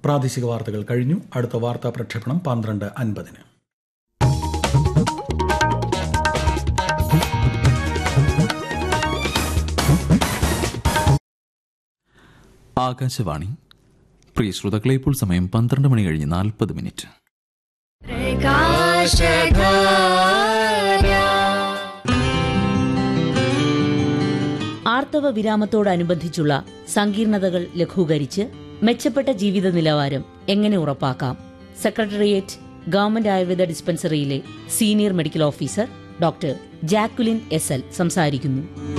പ്രാദേശിക വാർത്തകൾ കഴിഞ്ഞു അടുത്ത വാർത്താ പ്രക്ഷേപണം പന്ത്രണ്ട് അൻപതിന് ആകാശവാണി പ്രിയ ശ്രോതാക്കളെ ഇപ്പോൾ സമയം പന്ത്രണ്ട് മണി കഴിഞ്ഞ് നാൽപ്പത് മിനിറ്റ് ആർത്തവ വിരാമത്തോടനുബന്ധിച്ചുള്ള സങ്കീർണതകൾ ലഘൂകരിച്ച് മെച്ചപ്പെട്ട ജീവിത നിലവാരം എങ്ങനെ ഉറപ്പാക്കാം സെക്രട്ടേറിയറ്റ് ഗവൺമെന്റ് ആയുർവേദ ഡിസ്പെൻസറിയിലെ senior medical officer doctor Jacqueline S L സംസാരിക്കുന്നു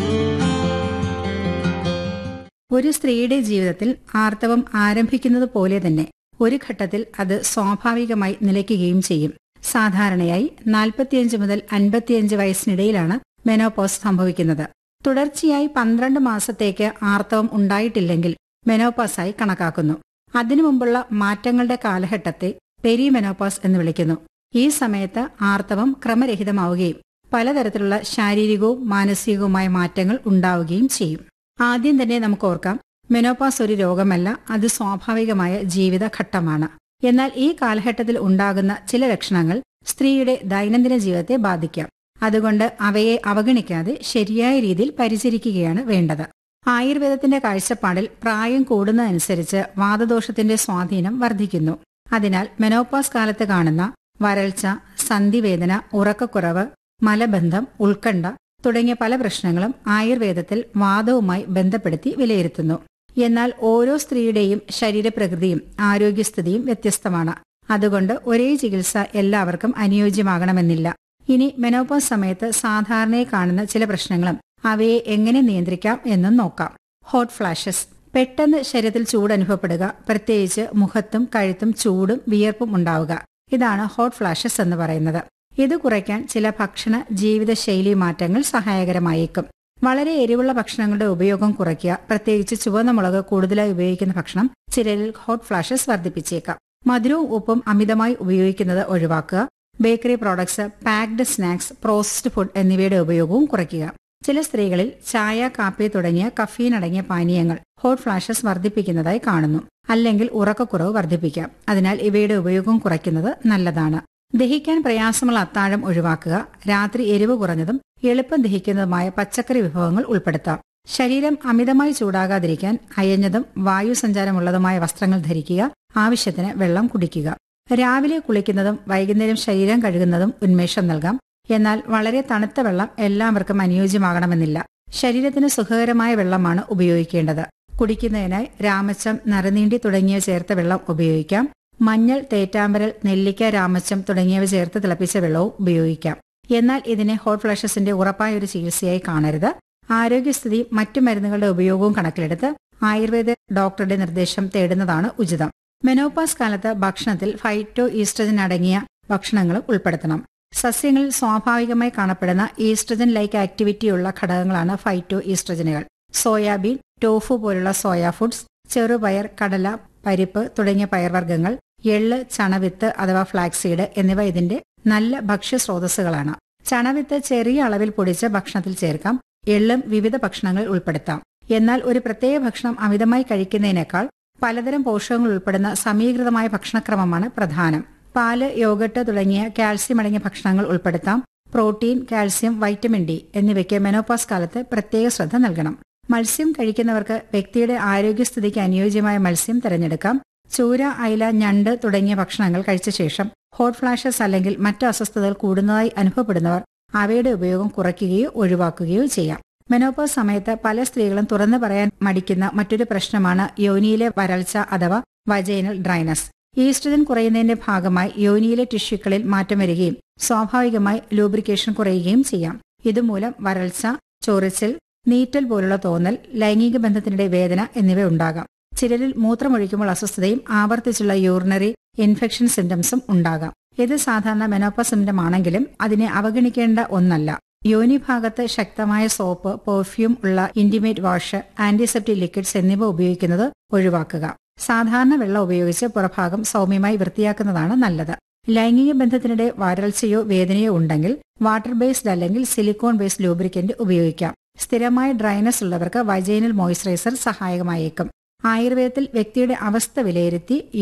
ഒരു സ്ത്രീയുടെ ജീവിതത്തിൽ ആർത്തവം ആരംഭിക്കുന്നത് പോലെ തന്നെ ഒരു ഘട്ടത്തിൽ അത് സ്വാഭാവികമായി നിലയ്ക്കുകയും ചെയ്യും സാധാരണയായി നാൽപ്പത്തിയഞ്ച് മുതൽ അൻപത്തിയഞ്ച് വയസ്സിനിടയിലാണ് മെനോപോസ് സംഭവിക്കുന്നത് തുടർച്ചയായി പന്ത്രണ്ട് മാസത്തേക്ക് ആർത്തവം ഉണ്ടായിട്ടില്ലെങ്കിൽ മെനോപോസായി കണക്കാക്കുന്നു അതിനു മുമ്പുള്ള മാറ്റങ്ങളുടെ കാലഘട്ടത്തെ പെരിമെനോപോസ് എന്ന് വിളിക്കുന്നു ഈ സമയത്ത് ആർത്തവം ക്രമരഹിതമാവുകയും പലതരത്തിലുള്ള ശാരീരികവും മാനസികവുമായ മാറ്റങ്ങൾ ഉണ്ടാവുകയും ചെയ്യും ആദ്യം തന്നെ നമുക്ക് ഓർക്കാം മെനോപാസ് ഒരു രോഗമല്ല അത് സ്വാഭാവികമായ ജീവിതഘട്ടമാണ് എന്നാൽ ഈ കാലഘട്ടത്തിൽ ഉണ്ടാകുന്ന ചില ലക്ഷണങ്ങൾ സ്ത്രീയുടെ ദൈനംദിന ജീവിതത്തെ ബാധിക്കാം അതുകൊണ്ട് അവയെ അവഗണിക്കാതെ ശരിയായ രീതിയിൽ പരിചരിക്കുകയാണ് വേണ്ടത് ആയുർവേദത്തിന്റെ കാഴ്ചപ്പാടിൽ പ്രായം കൂടുന്നതനുസരിച്ച് വാദദോഷത്തിന്റെ സ്വാധീനം വർദ്ധിക്കുന്നു അതിനാൽ മെനോപാസ് കാലത്ത് കാണുന്ന വരൾച്ച സന്ധിവേദന ഉറക്കക്കുറവ് മലബന്ധം ഉത്കണ്ഠ തുടങ്ങിയ പല പ്രശ്നങ്ങളും ആയുർവേദത്തിൽ വാദവുമായി ബന്ധപ്പെടുത്തി വിലയിരുത്തുന്നു എന്നാൽ ഓരോ സ്ത്രീയുടെയും ശരീരപ്രകൃതിയും ആരോഗ്യസ്ഥിതിയും വ്യത്യസ്തമാണ് അതുകൊണ്ട് ഒരേ ചികിത്സ എല്ലാവർക്കും അനുയോജ്യമാകണമെന്നില്ല ഇനി മെനോപോസ് സമയത്ത് സാധാരണയായി കാണുന്ന ചില പ്രശ്നങ്ങളും അവയെ എങ്ങനെ നിയന്ത്രിക്കാം എന്നും നോക്കാം ഹോട്ട് ഫ്ലാഷസ് പെട്ടെന്ന് ശരീരത്തിൽ ചൂട് അനുഭവപ്പെടുക പ്രത്യേകിച്ച് മുഖത്തും കഴുത്തും ചൂടും വിയർപ്പും ഉണ്ടാവുക ഇതാണ് ഹോട്ട് ഫ്ലാഷസ് എന്ന് പറയുന്നത് ഇത് കുറയ്ക്കാൻ ചില ഭക്ഷണ ജീവിതശൈലി മാറ്റങ്ങൾ സഹായകരമായേക്കും വളരെ എരിവുള്ള ഭക്ഷണങ്ങളുടെ ഉപയോഗം കുറയ്ക്കുക പ്രത്യേകിച്ച് ചുവന്ന മുളക് കൂടുതലായി ഉപയോഗിക്കുന്ന ഭക്ഷണം ചിലരിൽ ഹോട്ട് ഫ്ലാഷസ് വർദ്ധിപ്പിച്ചേക്കാം മധുരവും ഉപ്പും അമിതമായി ഉപയോഗിക്കുന്നത് ഒഴിവാക്കുക bakery products packed snacks processed food എന്നിവയുടെ ഉപയോഗവും കുറയ്ക്കുക ചില സ്ത്രീകളിൽ ചായ കാപ്പി തുടങ്ങിയ കഫീൻ അടങ്ങിയ പാനീയങ്ങൾ ഹോട്ട് ഫ്ലാഷസ് വർദ്ധിപ്പിക്കുന്നതായി കാണുന്നു അല്ലെങ്കിൽ ഉറക്കക്കുറവ് വർദ്ധിപ്പിക്കാം അതിനാൽ ഇവയുടെ ഉപയോഗം കുറയ്ക്കുന്നത് നല്ലതാണ് ദഹിക്കാൻ പ്രയാസമുള്ള അത്താഴം ഒഴിവാക്കുക രാത്രി എരിവ് കുറഞ്ഞതും എളുപ്പം ദഹിക്കുന്നതുമായ പച്ചക്കറി വിഭവങ്ങൾ ഉൾപ്പെടുത്താം ശരീരം അമിതമായി ചൂടാകാതിരിക്കാൻ അയഞ്ഞതും വായുസഞ്ചാരമുള്ളതുമായ വസ്ത്രങ്ങൾ ധരിക്കുക ആവശ്യത്തിന് വെള്ളം കുടിക്കുക രാവിലെ കുളിക്കുന്നതും വൈകുന്നേരം ശരീരം കഴുകുന്നതും ഉന്മേഷം നൽകാം എന്നാൽ വളരെ തണുത്ത വെള്ളം എല്ലാവർക്കും അനുയോജ്യമാകണമെന്നില്ല ശരീരത്തിന് സുഖകരമായ വെള്ളമാണ് ഉപയോഗിക്കേണ്ടത് കുടിക്കുന്നതിനായി രാമച്ചം നറുനീണ്ടി തുടങ്ങിയവ ചേർത്ത വെള്ളം ഉപയോഗിക്കാം മഞ്ഞൾ തേറ്റാമ്പരൽ നെല്ലിക്ക രാമച്ചം തുടങ്ങിയവ ചേർത്ത് തിളപ്പിച്ച വെള്ളവും ഉപയോഗിക്കാം എന്നാൽ ഇതിനെ ഹോട്ട് ഫ്ലഷസിന്റെ ഉറപ്പായ ഒരു ചികിത്സയായി കാണരുത് ആരോഗ്യസ്ഥിതി മറ്റു മരുന്നുകളുടെ ഉപയോഗവും കണക്കിലെടുത്ത് ആയുർവേദ ഡോക്ടറുടെ നിർദ്ദേശം തേടുന്നതാണ് ഉചിതം മെനോപാസ് കാലത്ത് ഭക്ഷണത്തിൽ ഫൈറ്റോ ഈസ്ട്രജൻ അടങ്ങിയ ഭക്ഷണങ്ങളും ഉൾപ്പെടുത്തണം സസ്യങ്ങളിൽ സ്വാഭാവികമായി കാണപ്പെടുന്ന ഈസ്ട്രജൻ ലൈക്ക് ആക്ടിവിറ്റിയുള്ള ഘടകങ്ങളാണ് ഫൈറ്റോ ഈസ്ട്രജനുകൾ സോയാബീൻ ടോഫു പോലുള്ള സോയാ ഫുഡ്സ് ചെറുപയർ കടല പരിപ്പ് തുടങ്ങിയ പയർവർഗ്ഗങ്ങൾ എള്ള് ചണവിത്ത് അഥവാ ഫ്ലാക്സീഡ് എന്നിവ ഇതിന്റെ നല്ല ഭക്ഷ്യ സ്രോതസ്സുകളാണ് ചണവിത്ത് ചെറിയ അളവിൽ പൊടിച്ച് ഭക്ഷണത്തിൽ ചേർക്കാം എള്ളും വിവിധ ഭക്ഷണങ്ങളിൽ ഉൾപ്പെടുത്താം എന്നാൽ ഒരു പ്രത്യേക ഭക്ഷണം അമിതമായി കഴിക്കുന്നതിനേക്കാൾ പലതരം പോഷകങ്ങൾ ഉൾപ്പെടുന്ന സമീകൃതമായ ഭക്ഷണക്രമമാണ് പ്രധാനം പാല് യോഗട്ട് തുടങ്ങിയ കാൽസ്യം അടങ്ങിയ ഭക്ഷണങ്ങൾ ഉൾപ്പെടുത്താം പ്രോട്ടീൻ കാൽസ്യം വൈറ്റമിൻ ഡി എന്നിവയ്ക്ക് മെനോപാസ് കാലത്ത് പ്രത്യേക ശ്രദ്ധ നൽകണം മത്സ്യം കഴിക്കുന്നവർക്ക് വ്യക്തിയുടെ ആരോഗ്യസ്ഥിതിക്ക് അനുയോജ്യമായ മത്സ്യം തിരഞ്ഞെടുക്കാം ചൂര അയില ഞണ്ട് തുടങ്ങിയ ഭക്ഷണങ്ങൾ കഴിച്ച ശേഷം ഹോട്ട് ഫ്ലാഷസ് അല്ലെങ്കിൽ മറ്റു അസ്വസ്ഥതകൾ കൂടുന്നതായി അനുഭവപ്പെടുന്നവർ അവയുടെ ഉപയോഗം കുറയ്ക്കുകയോ ഒഴിവാക്കുകയോ ചെയ്യാം മെനോപോസ് സമയത്ത് പല സ്ത്രീകളും തുറന്നു പറയാൻ മടിക്കുന്ന മറ്റൊരു പ്രശ്നമാണ് യോനിയിലെ വരൾച്ച അഥവാ വജൈനൽ ഡ്രൈനസ് ഈസ്ട്രജൻ കുറയുന്നതിന്റെ ഭാഗമായി യോനിയിലെ ടിഷ്യൂക്കളിൽ മാറ്റം വരികയും സ്വാഭാവികമായി ലൂബ്രിക്കേഷൻ കുറയുകയും ചെയ്യാം ഇതുമൂലം വരൾച്ച ചൊറിച്ചിൽ നീറ്റൽ പോലുള്ള തോന്നൽ ലൈംഗിക ബന്ധത്തിനിടെ വേദന എന്നിവ ഉണ്ടാകാം ചിലരിൽ മൂത്രമൊഴിക്കുമ്പോൾ അസ്വസ്ഥതയും ആവർത്തിച്ചുള്ള യൂറിനറി ഇൻഫെക്ഷൻ സിംറ്റംസും ഉണ്ടാകാം ഇത് സാധാരണ മെനോപ്പ സിംറ്റം ആണെങ്കിലും അതിനെ അവഗണിക്കേണ്ട ഒന്നല്ല യോനി ഭാഗത്ത് ശക്തമായ സോപ്പ് പെർഫ്യൂം ഉള്ള ഇന്റിമേറ്റ് വാഷ് ആന്റിസെപ്റ്റിക് ലിക്വിഡ്സ് എന്നിവ ഉപയോഗിക്കുന്നത് ഒഴിവാക്കുക സാധാരണ വെള്ളം ഉപയോഗിച്ച് പുറഭാഗം സൗമ്യമായി വൃത്തിയാക്കുന്നതാണ് നല്ലത് ലൈംഗിക ബന്ധത്തിനിടെ വരൾച്ചയോ വേദനയോ ഉണ്ടെങ്കിൽ വാട്ടർ ബേസ്ഡ് അല്ലെങ്കിൽ സിലിക്കോൺ ബേസ്ഡ് ലൂബ്രിക്കന്റ് ഉപയോഗിക്കാം സ്ഥിരമായ ഡ്രൈനസ് ഉള്ളവർക്ക് വൈജൈനൽ മോയ്സ്ചറൈസർ സഹായകമായേക്കും ആയുർവേദത്തിൽ വ്യക്തിയുടെ അവസ്ഥ വിലയിരുത്തി